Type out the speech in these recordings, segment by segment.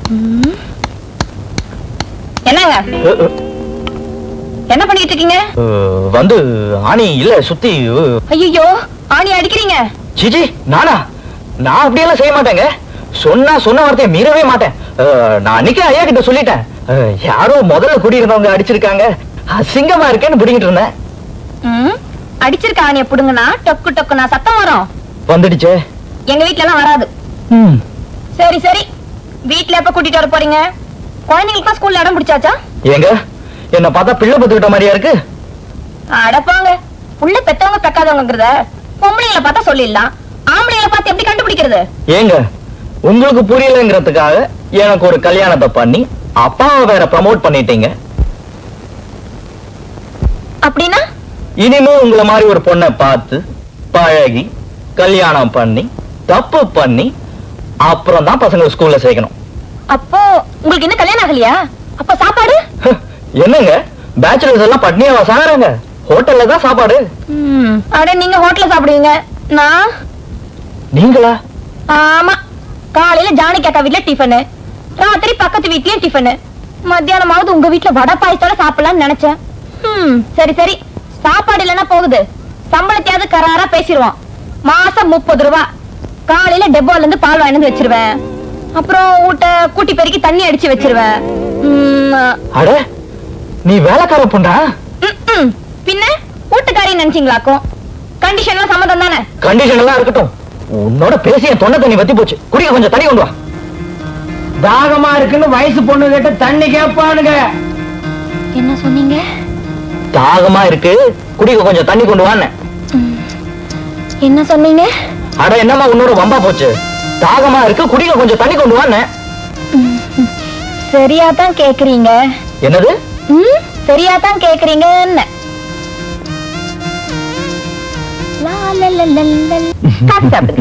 என்னங்க அ, அ, என்ன பண்ணிட்டு இருக்கீங்க அ, வந்து ஆணி இல்ல சுத்தி அ, ஐயோ ஆணி அடிக்கிறீங்க சிச்சி நானா நான் அப்படியெல்லாம் செய்ய மாட்டேங்க சொன்னா சொன்ன வார்த்தையை மீறவே மாட்டேன் அ, நான் அன்னைக்கே ஐயா கிட்ட சொல்லிட்டேன் அ, யாரோ முதல்ல குடியிருந்தவங்க அடிச்சிருக்காங்க அசிங்கமா இருக்கேன்னு பிடிங்கிட்டு இருந்தேன் ம், அடிச்சிருக்க ஆணிய புடுங்கனா டொக்கு டொக்கு நான் சத்தம் வரும் வந்துடுச்சே எங்க வீட்ல எல்லாம் வராது ம். சரி சரி வீட்ல எப்ப கூட்டிட்டு வர போறீங்க குழந்தைங்களுக்கு ஸ்கூல்ல இடம் பிடிச்சாச்சா ஏங்க என்ன பார்த்தா பிள்ளை பத்துக்கிட்ட மாதிரியா இருக்கு அடப்பாங்க புள்ள பெத்தவங்க பெக்காதவங்கிறத பொம்பளைங்களை பார்த்தா சொல்லிடலாம் ஆம்பளைங்களை பார்த்து எப்படி கண்டுபிடிக்கிறது ஏங்க உங்களுக்கு புரியலங்கிறதுக்காக எனக்கு ஒரு கல்யாணத்தை பண்ணி அப்பாவை வேற ப்ரமோட் பண்ணிட்டீங்க அப்படின்னா இனிமே உங்களை மாதிரி ஒரு பொண்ணை பார்த்து பழகி கல்யாணம் பண்ணி தப்பு பண்ணி அப்புறம் தான் பசங்க ஸ்கூல்ல சேர்க்கணும் அப்போ உங்களுக்கு இன்னும் கல்யாணம் ஆகலையா அப்ப சாப்பாடு என்னங்க பேச்சுலர்ஸ் எல்லாம் பட்னியாவா சாகுறாங்க ஹோட்டல்ல தான் சாப்பாடு ம், அட நீங்க ஹோட்டல்ல சாப்பிடுவீங்க நான் நீங்களா ஆமா காலையில ஜானகி அக்கா வீட்ல டிஃபனு ராத்திரி பக்கத்து வீட்லயும் டிஃபனு மத்தியானமாவது உங்க வீட்ல வடை பாயசத்தோட சாப்பிடலாம்னு நினைச்சேன் ம், சரி சரி சாப்பாடு இல்லைன்னா போகுது சம்பளத்தையாவது கராரா பேசிடுவோம் மாசம் முப்பது ரூபா காலையில டெப்போல இருந்து பால் வாங்கிட்டு வந்து வச்சிருவேன் அப்புறம் ஊட்ட கூட்டி பெருக்கி தண்ணி அடிச்சு வச்சிருவேன் ம், அட நீ வேலைக்கார பொண்ணா ம், ம். பின்ன வீட்டுக்காரி நினைச்சீங்களாக்கும் கண்டிஷன்லாம் சம்மதம் தானே கண்டிஷன் எல்லாம் இருக்கட்டும் உன்னோட பேசிய தொண்டை தண்ணி வத்தி போச்சு குடிக்க கொஞ்சம் தண்ணி கொண்டு வா தாகமா இருக்குன்னு வயசு பொண்ணு கிட்ட தண்ணி கேட்பானுங்க என்ன சொன்னீங்க தாகமா இருக்கு குடிக்க கொஞ்சம் தண்ணி கொண்டு வான்னு என்ன சொன்னீங்க அட என்னம்மா உன்னோட வம்பா போச்சு தாகமா இருக்கு குடிக்க கொஞ்சம் தண்ணி கொண்டு வான்னு சரியா தான் கேக்குறீங்க என்னது ம் சரியா தான் கேக்குறீங்கன்னு லா, லா, லா, லா, லா. காஃபி சாப்பிடுங்க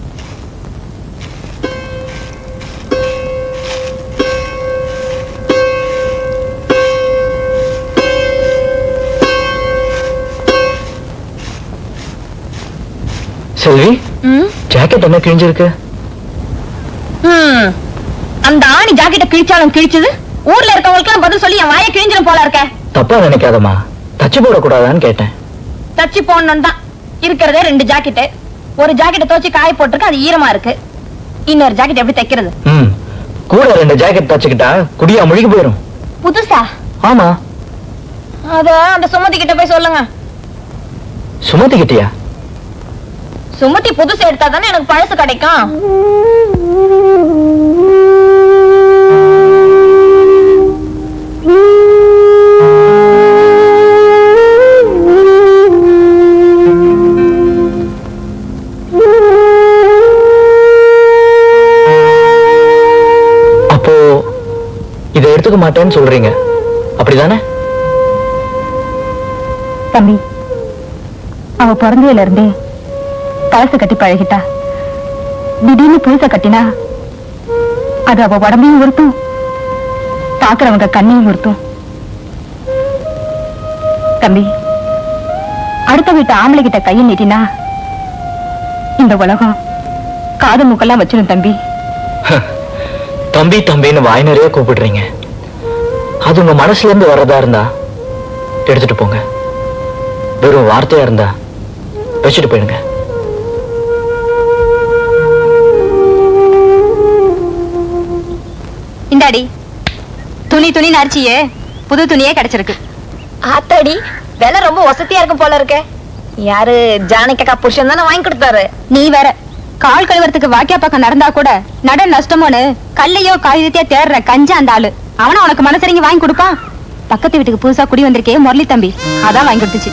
செல்வி ம் ஜாக்கெட் என்ன கிழிஞ்சிருக்கு ம். அந்த ஆணி ஜாக்கெட்ட கிழிச்சாலும் கிழிச்சது ஊர்ல இருக்கவங்களுக்கு பதில் சொல்லி என் வாயை கிழிஞ்சிடும் போல இருக்க தப்பா நினைக்காதம்மா தச்சு போடக்கூடாதான்னு கேட்டேன் தச்சு போடணும் தான் இருக்கிறதே ரெண்டு ஜாக்கெட்டு ஒரு ஜாக்கெட்டை துவச்சு காய போட்டிருக்கு அது ஈரமா இருக்கு இன்னொரு ஜாக்கெட் எப்படி தைக்கிறது ம் கூட ரெண்டு ஜாக்கெட் தச்சுக்கிட்டா குடியா முழுகி போயிரும் புதுசா ஆமா அத அந்த சுமதி கிட்ட போய் சொல்லுங்க சுமதி கிட்டியா சுமதி புதுசு எடுத்தா தானே எனக்கு பழசு கிடைக்கும் அப்போ இதை எடுத்துக்க மாட்டேன்னு சொல்றீங்க அப்படிதானே தம்பி அவ பிறந்ததுல இருந்தே பழசு கட்டி பழகிட்டா திடீர்னு புதுச கட்டினா அது அவ உடம்பையும் உறுத்தும் பாக்குறவங்க கண்ணையும் உறுத்தும் தம்பி அடுத்த வீட்டு ஆம்பளை கிட்ட கையை நீட்டினா இந்த உலகம் காது மூக்கெல்லாம் வச்சிடும் தம்பி தம்பி தம்பின்னு வாய் நிறைய கூப்பிடுறீங்க அது உங்க மனசுல இருந்து வர்றதா இருந்தா எடுத்துட்டு போங்க வெறும் வார்த்தையா இருந்தா வச்சுட்டு போயிடுங்க இந்தாடி துணி துணி நரிச்சியே புது துணியே கிடைச்சிருக்கு ஆத்தாடி விலை ரொம்ப வசதியா இருக்கும் போல இருக்க யாரு ஜானகி புருஷன் தானே வாங்கி கொடுத்தாரு நீ வேற கால் கழுவுறதுக்கு வாக்கியா பக்கம் நடந்தா கூட நட நஷ்டமோன்னு கல்லையோ காகிதத்தையோ தேடுற கஞ்சா அந்த ஆளு அவன உனக்கு மனசரிங்க வாங்கி கொடுப்பான் பக்கத்து வீட்டுக்கு புதுசா குடி வந்திருக்கே முரளி தம்பி அதான் வாங்கி கொடுத்துச்சு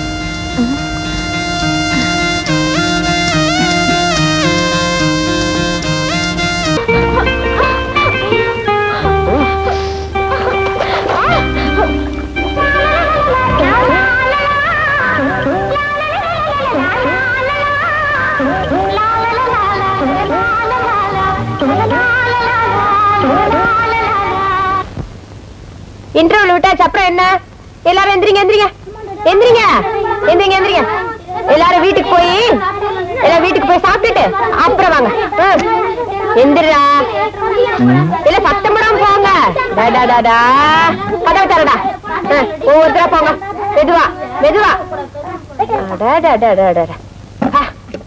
இன்டர்வல் விட்டாச்சு அப்புறம் என்ன எல்லாரும் எந்திரிங்க எந்திரிங்க எந்திரிங்க எந்திரிங்க எந்திரிங்க எல்லாரும் வீட்டுக்கு போய் எல்லாரும் வீட்டுக்கு போய் சாப்பிட்டுட்டு அப்புறம் வாங்க ம். எந்திரா இல்ல சத்தம் போடாம போங்க டா, டா, டா, டா. கதவை தரடா ஆ, ஒவ்வொருத்தரா போங்க மெதுவா மெதுவா அடா, டா, டா, டா, டா, டா. ஆ.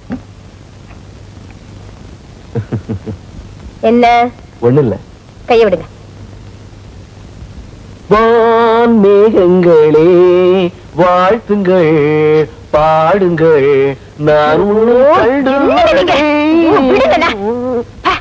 என்ன ஒண்ணு இல்ல கைய விடுங்க வான் மேகங்களே வாழ்த்துங்கள் பாடுங்கள் நான் உன்னை கண்டு என்னங்க நீங்க? ஐயோ, விடுங்கண்ணா. ஆ.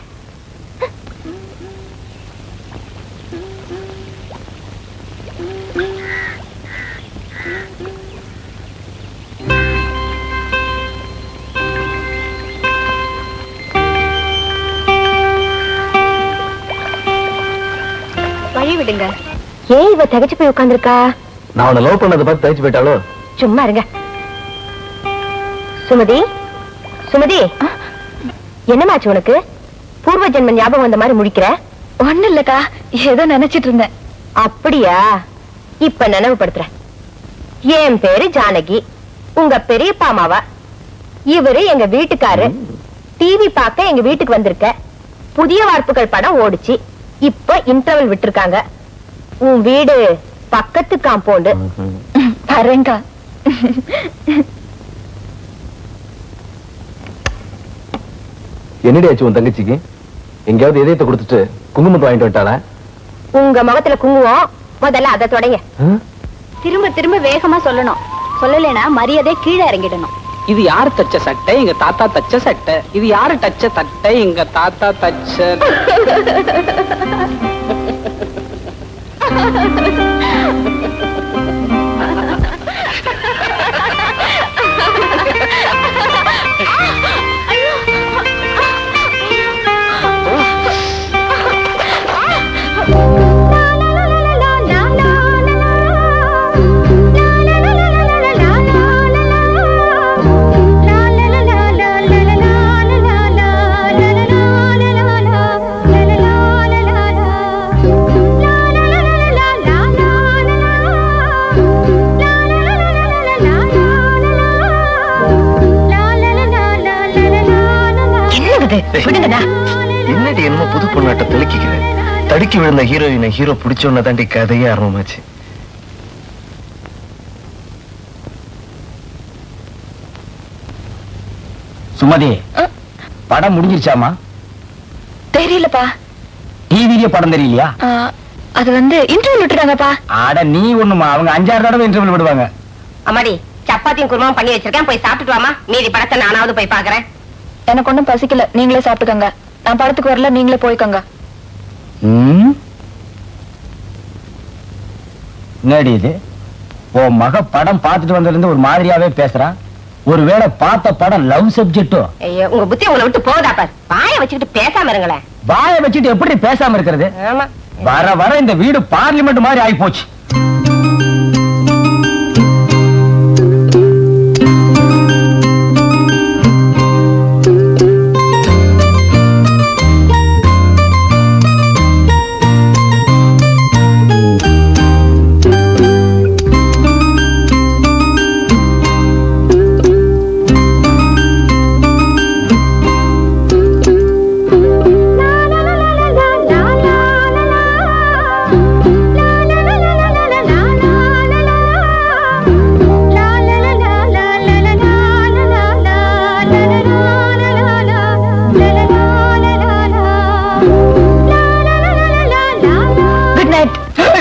வழி விடுங்க ஏன் இவ தகச்சு போய் உட்கார்ந்திருக்கா நான் உன்னை லவ் பண்ணதை பார்த்து தயிச்சு போயிட்டாலோ சும்மா இருங்க சுமதி சுமதி என்னமாச்சு உனக்கு பூர்வ ஜென்ம ஞாபகம் வந்த மாதிரி முடிக்கிற ஒண்ணு இல்லக்கா ஏதோ நினைச்சிட்டு இருந்தேன் அப்படியா இப்ப நினைவுபடுத்துறேன் என் பேரு ஜானகி உங்க பெரியப்பா அம்மாவா இவரு எங்க வீட்டுக்காரு டிவி பார்க்க எங்க வீட்டுக்கு வந்திருக்க புதிய வார்ப்புகள் படம் ஓடுச்சு இப்ப இன்டர்வல் விட்டிருக்காங்க உன் வீடு பக்கத்து காம்பவுண்டு வரேங்கா என்னடி ஆச்சு உன் தங்கச்சிக்கு எங்கேயாவது இதயத்தை கொடுத்துட்டு குங்குமத்தை வாங்கிட்டு வந்துட்டாளா உங்க முகத்துல குங்குமம் முதல்ல அதை தொடங்க ஆ? திரும்ப திரும்ப வேகமா சொல்லணும் சொல்லலைன்னா மரியாதை கீழே இறங்கிடணும் இது யாரு தச்ச சட்டை எங்க தாத்தா தச்ச சட்டை இது யாரு தச்ச தட்டை எங்க தாத்தா தச்ச என்னது விடுங்கண்ணா என்னடி என்னமோ புது பொண்ணாட்ட தெளிக்கிறேன் தடுக்கி விழுந்த ஹீரோயினை ஹீரோ பிடிச்சோன்னு தாண்டி கதையே ஆரம்பமாச்சு சுமதி படம் முடிஞ்சிருச்சாமா தெரியலப்பா டிவிலேயே படம் தெரியலையா அது வந்து இன்டர்வியூ விட்டுட்டாங்கப்பா ஆட நீ ஒண்ணுமா அவங்க அஞ்சாறு தடவை இன்டர்வியூ விடுவாங்க அம்மாடி சப்பாத்தியும் குருமாவும் பண்ணி வச்சிருக்கேன் போய் சாப்பிட்டுட்டு வாமா மீதி படத்தை நானாவது போய் பாக்குறேன் எனக்கு ஒண்ணும் பசிக்கல நீங்களே சாப்பிட்டுக்கோங்க நான் படத்துக்கு வரல நீங்களே போய்க்கோங்க ம்? என்னடி இது உன் மக படம் பார்த்துட்டு வந்ததுல ஒரு மாதிரியாவே பேசுறான் ஒருவேளை பார்த்த படம் லவ் சப்ஜெக்டோ ஐயோ உங்க புத்தி உங்களை விட்டு போதா பார் வாயை வச்சுக்கிட்டு பேசாம இருங்களேன் வாயை வச்சுட்டு எப்படி பேசாம இருக்கிறது ஆமா வர வர இந்த வீடு பார்லிமெண்ட் மாதிரி ஆகி போச்சு good night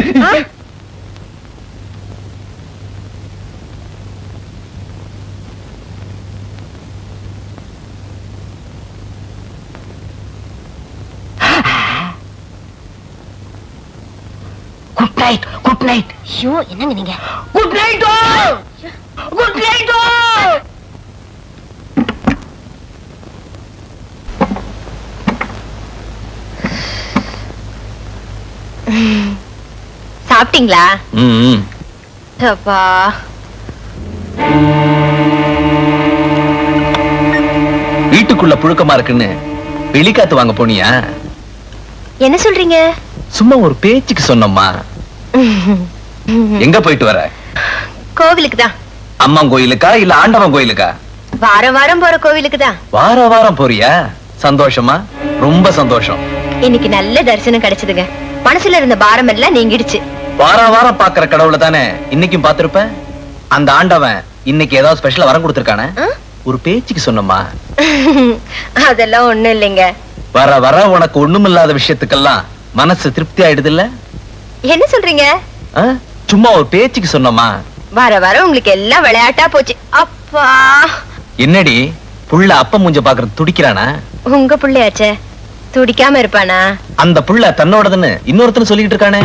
good night good night ஐயோ என்னங்க நீங்க குட் நைட் குட் நைட் சாப்பிட்டீங்களா ம் அப்பா வீட்டுக்குள்ள புழுக்கமா இருக்குன்னு வெளிக்காத்து வாங்க போனியா என்ன சொல்றீங்க சும்மா ஒரு பேச்சுக்கு சொன்னம்மா எங்க போயிட்டு வர கோவிலுக்கு தான் அம்மன் கோயிலுக்கா இல்ல ஆண்டவன் கோயிலுக்கா வாரம் வாரம் போற கோவிலுக்கு தான் வார வாரம் போறியா சந்தோஷமா ரொம்ப சந்தோஷம் இன்னைக்கு நல்ல தரிசனம் கிடைச்சதுங்க மனசுல இருந்த பாரம் எல்லாம் நீங்கிடுச்சு வார வாரம் பாக்குற கடவுளை தானே இன்னைக்கும் பாத்திருப்ப அந்த ஆண்டவன் இன்னைக்கு ஏதாவது ஸ்பெஷலா வரம் கொடுத்திருக்கானே ஆ? ஒரு பேச்சுக்கு சொன்னம்மா அதெல்லாம் ஒண்ணும் இல்லைங்க வர வர உனக்கு ஒண்ணுமில்லாத விஷயத்துக்கெல்லாம் மனசு திருப்தி ஆயிடுது இல்ல என்ன சொல்றீங்க சும்மா ஒரு பேச்சுக்கு சொன்னம்மா வர வர உங்களுக்கு எல்லாம் விளையாட்டா போச்சு அப்பா என்னடி புள்ள அப்ப மூஞ்ச பாக்குறது துடிக்கிறானா உங்க பிள்ளையாச்சே துடிக்காம இருப்பானா அந்த புள்ள தன்னோடதுன்னு இன்னொருத்தன் சொல்லிட்டு இருக்கானே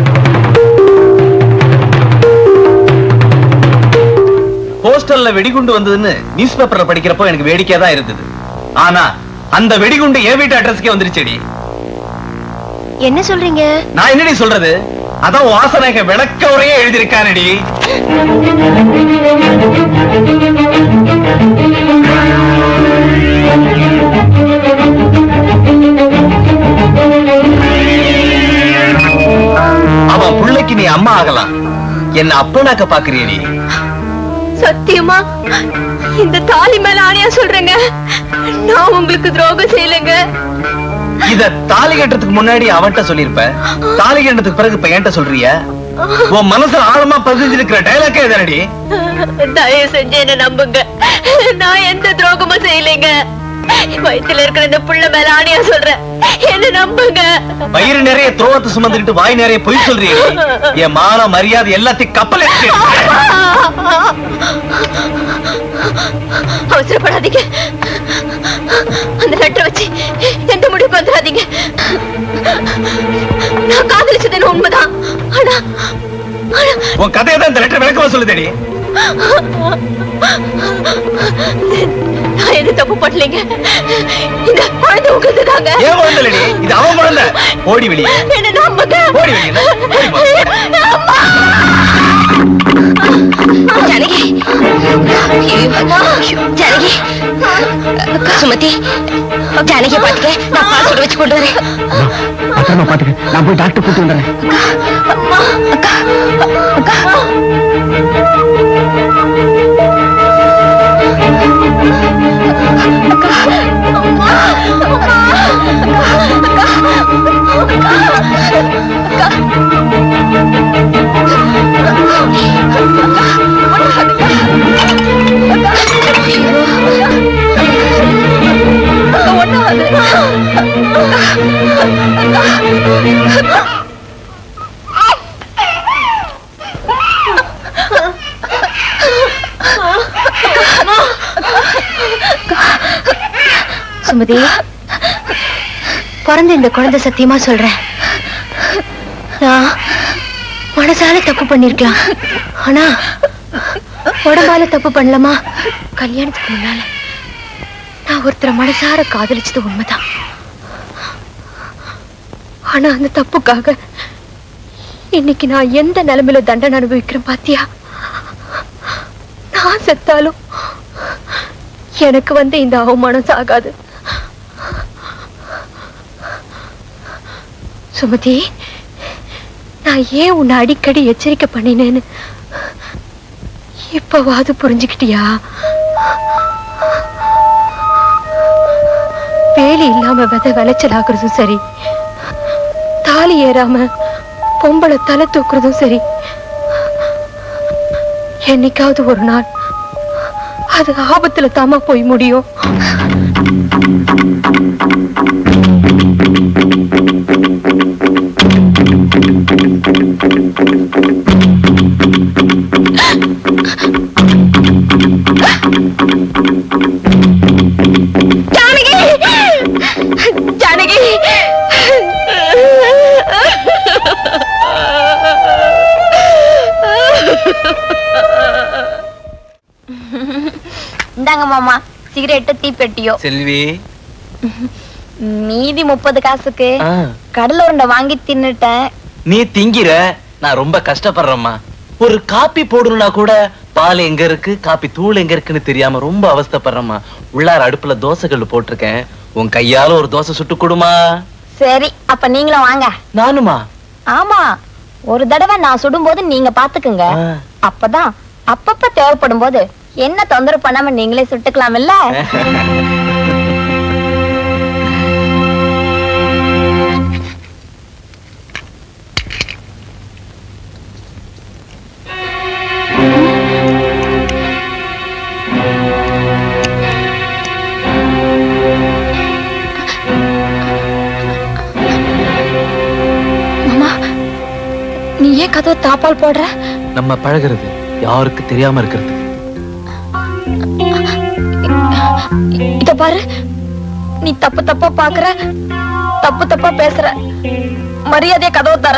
போஸ்டல்ல வெடிகுண்டு வந்ததுன்னு நியூஸ் பேப்பர்ல படிக்கிறப்போ எனக்கு வேடிக்கையா தான் இருந்தது ஆனா அந்த வெடிகுண்டு என் வீட்டு அட்ரஸ்க்கே வந்துருச்சேடி என்ன சொல்றீங்க நான் என்னடி சொல்றது அதான் வாசனைக விளக்க உரையே எழுதியிருக்கானடி அவன் புள்ளைக்கு நீ அம்மா ஆகலாம் என்ன அப்பனாக்க பாக்குறியடி சத்தியமா இந்த தாலி மேல ஆணையா சொல்றேங்க நான் உங்களுக்கு துரோகம் செய்யலைங்க இத தாலி கட்டுறதுக்கு முன்னாடி அவன்கிட்ட சொல்லிருப்ப தாலி கட்டுறதுக்கு பிறகு இப்ப என்கிட்ட சொல்றிய உன் மனசுல ஆழமா பதிஞ்சிருக்கிற டைலாக்கே தானடி தயவு செஞ்சு என்ன நம்புங்க நான் எந்த துரோகமும் செய்யலைங்க வயித்துல இருக்கிற இந்த புள்ள மேல ஆணையா சொல்றேன் என்ன நம்புங்க வயிறு நிறைய துரோகத்தை சுமந்துக்கிட்டு வாய் நிறைய பொய் சொல்றியே என் மான மரியாதை எல்லாத்தையும் கப்பல் அவசரப்படாதீங்க அந்த லெட்டர் வச்சு எந்த முடிவுக்கு வந்துடாதீங்க நான் காதலிச்சது உண்மைதான் ஆனா ஆனா உன் கதையை தான் இந்த லெட்டர் விளக்கமா சொல்லுதேடி நான் எதுவும் தப்பு பண்ணலைங்க இந்த குழந்தை உங்களது தாங்க ஏன் குழந்தை இல்லடி இது அவன் குழந்தை ஓடி வெளியே என்ன நம்புங்க ஓடி வெளியே ஓடி போ. அம்மா! ஜானகி ஐயோ, ஜானகி சுமதி ஜானகி பாத்துக்க நான் பால் சுட வச்சு கொண்டு வரேன் பத்திரமா பாத்துக்க நான் போய் டாக்டர் கூட்டு வந்துடுறேன் சுமதி பிறந்த இந்த குழந்தை சத்தியமா சொல்றேன் நான் மனசால தப்பு பண்ணிருக்கலாம் ஆனா உடம்பால தப்பு பண்ணலாமா கல்யாணத்துக்கு முன்னால நான் ஒருத்தரை மனசார காதலிச்சது உண்மைதான் ஆனா அந்த தப்புக்காக இன்னைக்கு நான் எந்த நிலைமையில தண்டனை அனுபவிக்கிறேன் பாத்தியா நான் செத்தாலும் எனக்கு வந்து இந்த அவமானம் சாகாது சுமதி நான் ஏன் உன்னை அடிக்கடி எச்சரிக்கை பண்ணினேன்னு இப்பவாது புரிஞ்சுக்கிட்டியா வேலி இல்லாம விதை விளைச்சல் ஆகுறதும் சரி தாலி ஏறாம பொம்பளை தலை தூக்குறதும் சரி என்னைக்காவது ஒரு நாள் அது ஆபத்துல தாமா போய் முடியும் ஜானகி ஜானகி இந்தாங்க மாமா சிகரெட்டு தீப்பெட்டியோ செல்வி மீதி முப்பது காசுக்கு கடலை உருண்டை வாங்கி தின்னுட்டேன் நீ திங்கிற நான் ரொம்ப கஷ்டப்படுறேம்மா ஒரு காப்பி போடணும்னா கூட பால் எங்க இருக்கு காப்பி தூள் எங்க இருக்குன்னு தெரியாம ரொம்ப அவஸ்தைப்படுறேம்மா உள்ளார அடுப்புல தோசைகள் போட்டிருக்கேன் உன் கையால ஒரு தோசை சுட்டு கொடுமா சரி அப்ப நீங்களும் வாங்க நானுமா ஆமா ஒரு தடவை நான் சுடும்போது நீங்க பாத்துக்குங்க ஆ. அப்பதான் அப்பப்ப தேவைப்படும் போது என்ன தொந்தரவு பண்ணாம நீங்களே சுட்டுக்கலாம் இல்ல ஏன் கதவை தாப்பால் போடுற நம்ம பழகுறது யாருக்கு தெரியாம இருக்கிறது இத பாரு நீ தப்பு தப்பா பாக்குற தப்பு தப்பா பேசுற மரியாதையா கதவை தர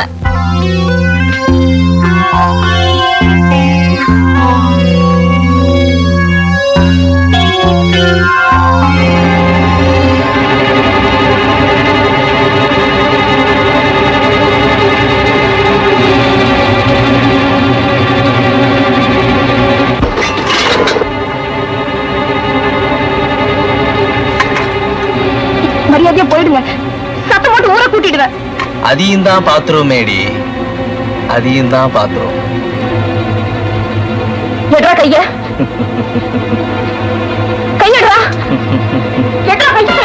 மரியாதையா போயிடுங்க சத்தம் போட்டு ஊரை கூட்டிடுவேன் அதையும் தான் பாத்துரும் மேடி அதையும் தான் பாத்துரும் எட்ரா கைய கையடா எட்ரா கைய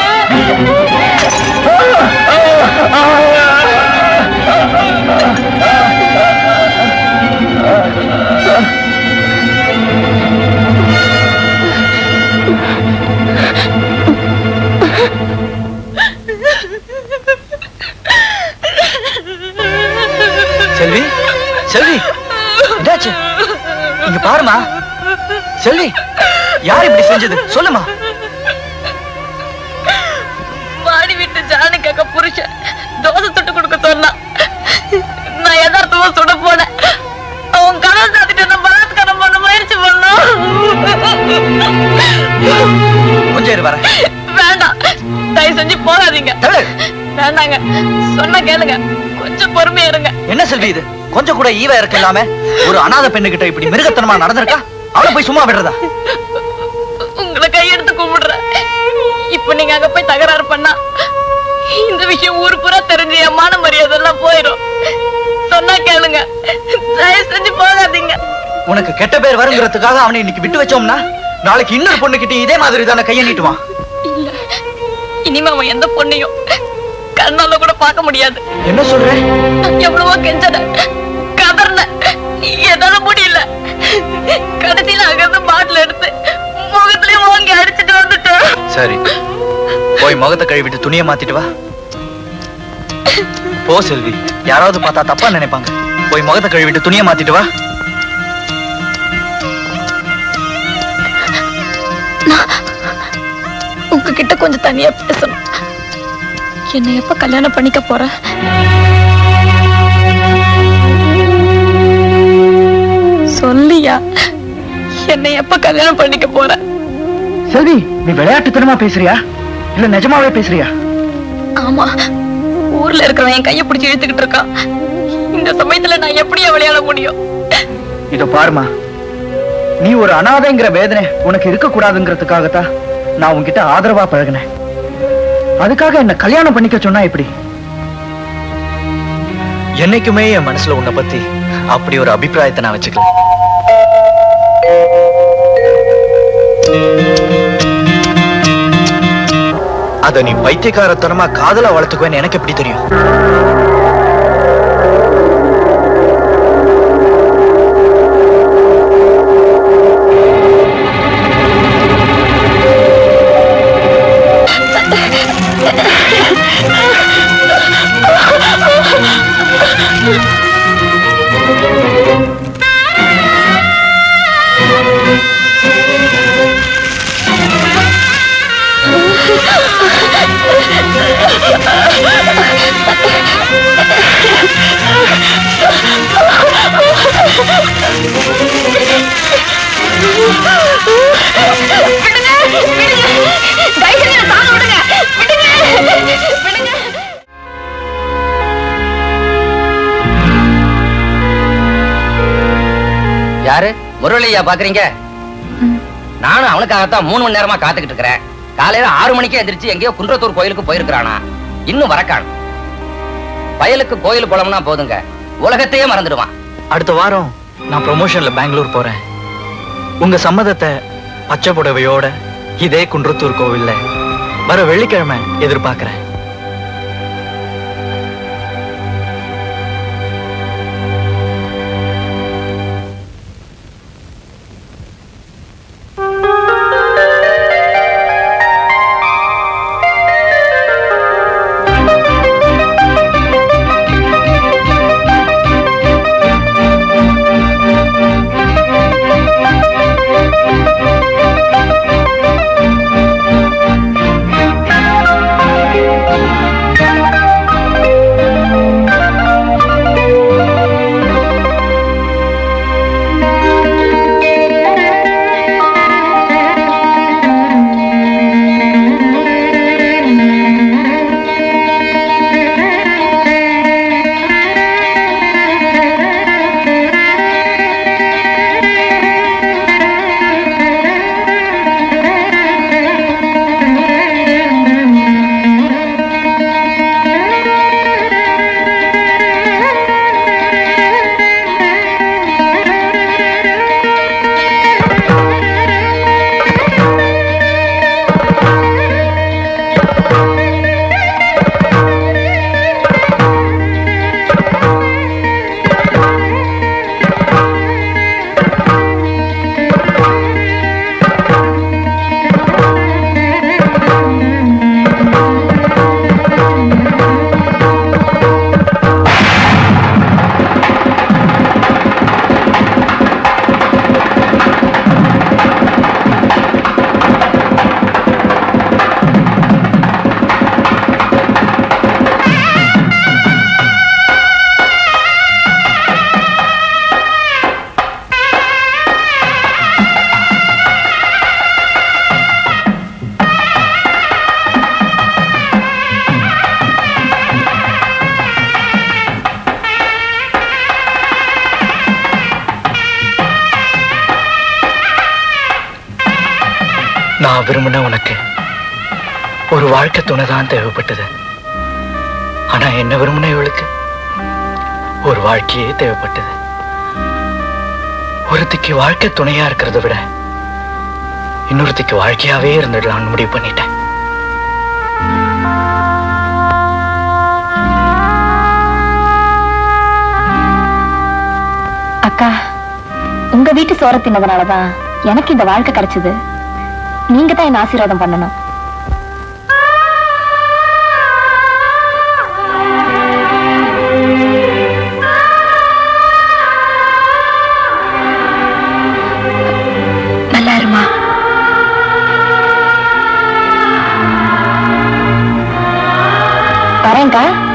செல்வி செல்வி என்னாச்சு இங்க பாருமா செல்வி யார் இப்படி செஞ்சது சொல்லுமா வாடி விட்டு ஜானுக்காக புருஷன் தோசை சுட்டு கொடுக்க சொன்னான் நான் யதார்த்தமா சுட போனேன் அவன் கனவு சாத்திட்டு என்ன பலாத்காரம் பண்ண முயற்சி பண்ணான் கொஞ்சம் இரு வரேன் வேண்டாம் தயவு செஞ்சு போகாதீங்க தள்ளு. வேண்டாங்க சொன்னா கேளுங்க கொஞ்சம் பொறுமையா இருங்க என்ன செல்வி இது கொஞ்சம் கூட ஈவ இருக்கு இல்லாம ஒரு அனாதை பெண்ணுகிட்ட இப்படி மிருகத்தனமா நடந்திருக்கா அவளை போய் சும்மா விடுறதா உங்களை கையெடுத்து கும்பிடுறேன் இப்ப நீங்க அங்க போய் தகராறு பண்ணா இந்த விஷயம் ஊர் பூரா தெரிஞ்சு என் மான மரியாதை எல்லாம் போயிடும் சொன்னா கேளுங்க தயவு செஞ்சு போகாதீங்க உனக்கு கெட்ட பேர் வருங்கிறதுக்காக அவனை இன்னைக்கு விட்டு வச்சோம்னா நாளைக்கு இன்னொரு பொண்ணுகிட்ட இதே மாதிரி தானே கையை நீட்டுவான் இல்ல இனிமே அவன் எந்த பொண்ணையும் கண்ணால கூட பார்க்க முடியாது என்ன சொல்ற எவ்வளவோ கெஞ்சன கதர்ன என்னால முடியல கடைசியில அங்கிருந்து பாட்டில் எடுத்து முகத்திலேயே வாங்கி அடிச்சிட்டு வந்துட்டேன் சரி போய் முகத்தை கழுவிட்டு துணியை மாத்திட்டு வா போ செல்வி யாராவது பார்த்தா தப்பா நினைப்பாங்க போய் முகத்தை கழுவிட்டு துணியை மாத்திட்டு வா உங்ககிட்ட கொஞ்சம் தனியா பேசணும் என்னை எப்ப கல்யாணம் பண்ணிக்க போற சொல்லியா என்னை எப்ப கல்யாணம் பண்ணிக்க போற செல்வி நீ விளையாட்டுத்தனமா பேசுறியா இல்ல நிஜமாவே பேசுறியா ஆமா ஊர்ல இருக்கிறவன் என் கைய பிடிச்சு இழுத்துக்கிட்டு இருக்கான் இந்த சமயத்துல நான் எப்படியா விளையாட முடியும் இத பாருமா நீ ஒரு அனாதைங்கிற வேதனை உனக்கு இருக்க கூடாதுங்கிறதுக்காகத்தான் நான் உன்கிட்ட ஆதரவா பழகினேன் அதுக்காக என்ன கல்யாணம் பண்ணிக்க சொன்னா எப்படி என்னைக்குமே என் மனசுல உன்னை பத்தி அப்படி ஒரு அபிப்பிராயத்தை நான் வச்சுக்கல அத நீ பைத்தியக்காரத்தனமா காதல வளர்த்துக்குவேன்னு எனக்கு எப்படி தெரியும் யாரு முரளியா பாக்குறீங்க நானும் அவனுக்காகத்தான் மூணு மணி நேரமா காத்துக்கிட்டு இருக்கிறேன் காலையில ஆறு மணிக்கே எந்திரிச்சு எங்கேயோ குன்றத்தூர் கோயிலுக்கு போயிருக்கிறானா இன்னும் வரக்கான் வயலுக்கு கோயில் போலம்னா போதுங்க உலகத்தையே மறந்துடுவான் அடுத்த வாரம் நான் ப்ரொமோஷன்ல பெங்களூர் போறேன் உங்க சம்மதத்தை பச்சை புடவையோட இதே குன்றத்தூர் கோவில்ல வர வெள்ளிக்கிழமை எதிர்பார்க்கிறேன் நான் விரும்பின உனக்கு ஒரு வாழ்க்கை துணை தான் தேவைப்பட்டது ஆனா என்ன விரும்பின இவளுக்கு ஒரு வாழ்க்கையே தேவைப்பட்டது ஒருத்திக்கு வாழ்க்கை துணையா இருக்கிறத விட இன்னொருத்திக்கு வாழ்க்கையாவே இருந்துடலாம்னு முடிவு பண்ணிட்டேன் அக்கா உங்க வீட்டு சோற தின்னதுனாலதான் எனக்கு இந்த வாழ்க்கை கிடைச்சது நீங்க தான் என்ன ஆசீர்வாதம் பண்ணணும் நல்லா இருமா வரேன்க்கா